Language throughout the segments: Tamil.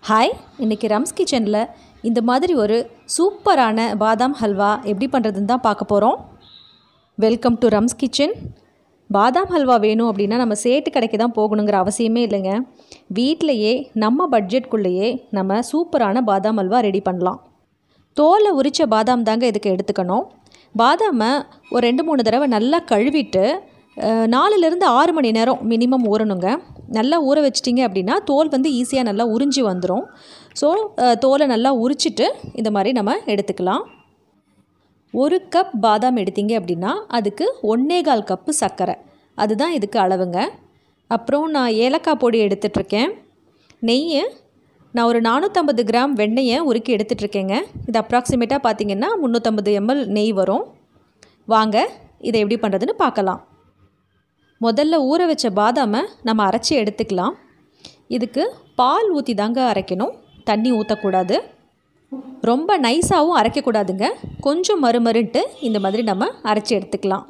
ஹாய் இன்றைக்கி ரம்ஸ் கிச்சனில் இந்த மாதிரி ஒரு சூப்பரான பாதாம் ஹல்வா எப்படி பண்ணுறதுன்னு தான் பார்க்க போகிறோம் வெல்கம் டு ரம்ஸ் கிச்சன் பாதாம் ஹல்வா வேணும் அப்படின்னா நம்ம சேட்டு கடைக்கு தான் போகணுங்கிற அவசியமே இல்லைங்க வீட்டிலையே நம்ம பட்ஜெட்குள்ளேயே நம்ம சூப்பரான பாதாம் ஹல்வா ரெடி பண்ணலாம் தோலை உரித்த பாதாம் தாங்க இதுக்கு எடுத்துக்கணும் பாதாமை ஒரு ரெண்டு மூணு தடவை நல்லா கழுவிட்டு அஹ், நாலுலேருந்து ஆறு மணி நேரம் மினிமம் ஊறணுங்க நல்லா ஊற வச்சிட்டிங்க அப்படின்னா தோல் வந்து ஈஸியாக நல்லா உறிஞ்சி வந்துடும் ஸோ தோலை நல்லா உரிச்சிட்டு இந்த மாதிரி நம்ம எடுத்துக்கலாம் ஒரு கப் பாதாம் எடுத்தீங்க அப்படின்னா அதுக்கு ஒன்றே கால் கப்பு சர்க்கரை அதுதான் இதுக்கு அளவுங்க அப்புறம் நான் ஏலக்காய் பொடி எடுத்துட்ருக்கேன் நெய் நான் ஒரு நானூற்றம்பது கிராம் வெண்ணெயை உருக்கி எடுத்துட்ருக்கேங்க இது அப்ராக்சிமேட்டாக பார்த்தீங்கன்னா முந்நூற்றம்பது எம்எல் நெய் வரும் வாங்க இதை எப்படி பண்ணுறதுன்னு பார்க்கலாம் முதல்ல ஊற வச்ச பாதாமை நம்ம அரைச்சி எடுத்துக்கலாம் இதுக்கு பால் ஊற்றி தாங்க அரைக்கணும் தண்ணி ஊற்றக்கூடாது ரொம்ப நைஸாகவும் அரைக்கக்கூடாதுங்க கொஞ்சம் மறுமருன்ட்டு இந்த மாதிரி நம்ம அரைச்சி எடுத்துக்கலாம்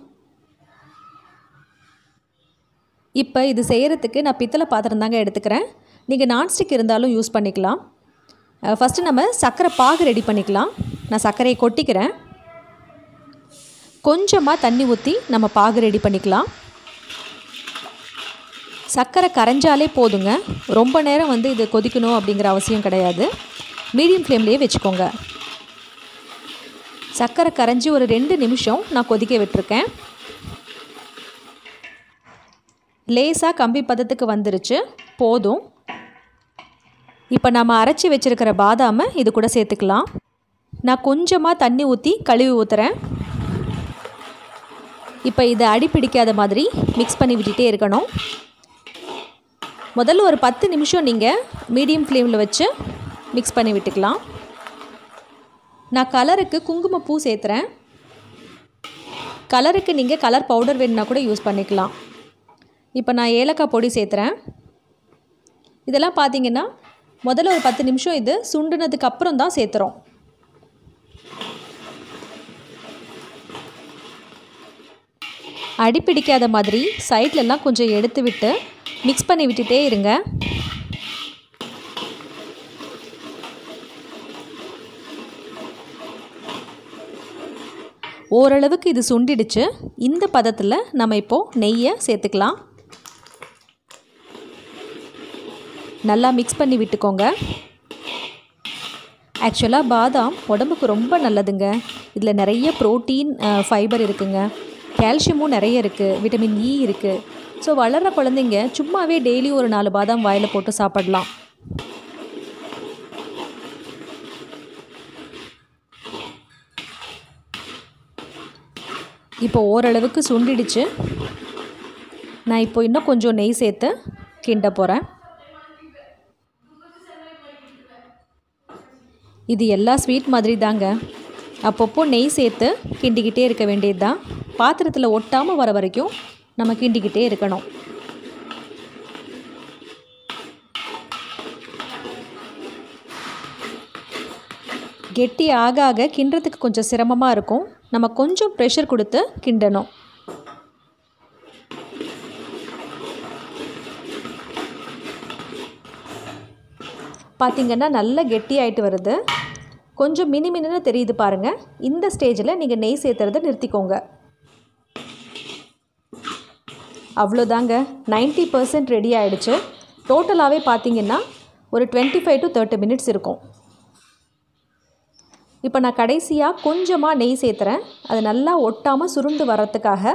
இப்போ இது செய்கிறதுக்கு நான் பித்தளை பாத்திரம் தாங்க எடுத்துக்கிறேன் நீங்கள் நான்ஸ்டிக் இருந்தாலும் யூஸ் பண்ணிக்கலாம் ஃபஸ்ட்டு நம்ம சர்க்கரை பாகு ரெடி பண்ணிக்கலாம் நான் சர்க்கரையை கொட்டிக்கிறேன் கொஞ்சமாக தண்ணி ஊற்றி நம்ம பாகு ரெடி பண்ணிக்கலாம் சர்க்கரை கரைஞ்சாலே போதுங்க ரொம்ப நேரம் வந்து இது கொதிக்கணும் அப்படிங்கிற அவசியம் கிடையாது மீடியம் ஃப்ளேம்லேயே வச்சுக்கோங்க சர்க்கரை கரைஞ்சி ஒரு ரெண்டு நிமிஷம் நான் கொதிக்க விட்டுருக்கேன் லேசாக கம்பி பதத்துக்கு வந்துருச்சு போதும் இப்போ நம்ம அரைச்சி வச்சுருக்கிற பாதாமை இது கூட சேர்த்துக்கலாம் நான் கொஞ்சமாக தண்ணி ஊற்றி கழுவி ஊற்றுறேன் இப்போ இதை அடி பிடிக்காத மாதிரி மிக்ஸ் பண்ணி விட்டுட்டே இருக்கணும் முதல்ல ஒரு பத்து நிமிஷம் நீங்கள் மீடியம் ஃப்ளேமில் வச்சு மிக்ஸ் பண்ணி விட்டுக்கலாம் நான் கலருக்கு குங்குமப்பூ சேர்த்துறேன் கலருக்கு நீங்கள் கலர் பவுடர் வேணுன்னா கூட யூஸ் பண்ணிக்கலாம் இப்போ நான் ஏலக்காய் பொடி சேர்த்துறேன் இதெல்லாம் பார்த்தீங்கன்னா முதல்ல ஒரு பத்து நிமிஷம் இது சுண்டுனதுக்கு அப்புறம் தான் சேர்த்துறோம் அடிப்பிடிக்காத மாதிரி சைட்லலாம் கொஞ்சம் எடுத்து விட்டு மிக்ஸ் பண்ணி விட்டுட்டே இருங்க ஓரளவுக்கு இது சுண்டிடுச்சு இந்த பதத்தில் நம்ம இப்போது நெய்யை சேர்த்துக்கலாம் நல்லா மிக்ஸ் பண்ணி விட்டுக்கோங்க ஆக்சுவலாக பாதாம் உடம்புக்கு ரொம்ப நல்லதுங்க இதில் நிறைய ப்ரோட்டீன் ஃபைபர் இருக்குங்க கால்சியமும் நிறைய இருக்குது விட்டமின் இ இருக்குது ஸோ வளர்கிற குழந்தைங்க சும்மாவே டெய்லி ஒரு நாலு பாதாம் வாயில் போட்டு சாப்பிடலாம் இப்போ ஓரளவுக்கு சுண்டிடுச்சு நான் இப்போ இன்னும் கொஞ்சம் நெய் சேர்த்து கிண்ட போகிறேன் இது எல்லா ஸ்வீட் மாதிரி தாங்க அப்பப்போ நெய் சேர்த்து கிண்டிக்கிட்டே இருக்க வேண்டியது தான் பாத்திரத்தில் ஒட்டாமல் வர வரைக்கும் நம்ம கிண்டிக்கிட்டே இருக்கணும் கெட்டி ஆக ஆக கிண்டுறதுக்கு கொஞ்சம் சிரமமாக இருக்கும் நம்ம கொஞ்சம் ப்ரெஷர் கொடுத்து கிண்டணும் பார்த்திங்கன்னா நல்லா கெட்டி ஆயிட்டு வருது கொஞ்சம் மினி மினின்னு தெரியுது பாருங்கள் இந்த ஸ்டேஜில் நீங்கள் நெய் சேர்த்துறதை நிறுத்திக்கோங்க அவ்வளோதாங்க 90% பர்சன்ட் ரெடி ஆகிடுச்சு டோட்டலாகவே பார்த்தீங்கன்னா ஒரு twenty five to thirty minutes இருக்கும் இப்போ நான் கடைசியாக கொஞ்சமாக நெய் சேர்த்துறேன் அது நல்லா ஒட்டாமல் சுருண்டு வர்றதுக்காக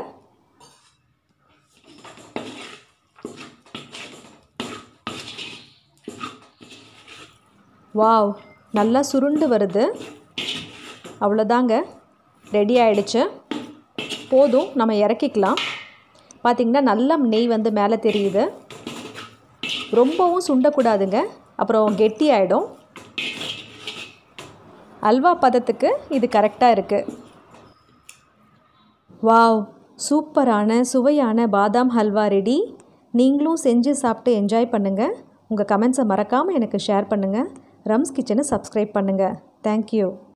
வாவ் நல்லா சுருண்டு வருது அவ்வளோதாங்க ரெடி ஆயிடுச்சு போதும் நம்ம இறக்கிக்கலாம் பார்த்திங்கன்னா நல்லா நெய் வந்து மேலே தெரியுது ரொம்பவும் சுண்டக்கூடாதுங்க அப்புறம் கெட்டி ஆகிடும் அல்வா பதத்துக்கு இது கரெக்டாக இருக்குது வாவ் சூப்பரான சுவையான பாதாம் ஹல்வா ரெடி நீங்களும் செஞ்சு சாப்பிட்டு என்ஜாய் பண்ணுங்கள் உங்கள் கமெண்ட்ஸை மறக்காமல் எனக்கு ஷேர் பண்ணுங்கள் ரம்ஸ் கிச்சனை சப்ஸ்கிரைப் பண்ணுங்கள் தேங்க்யூ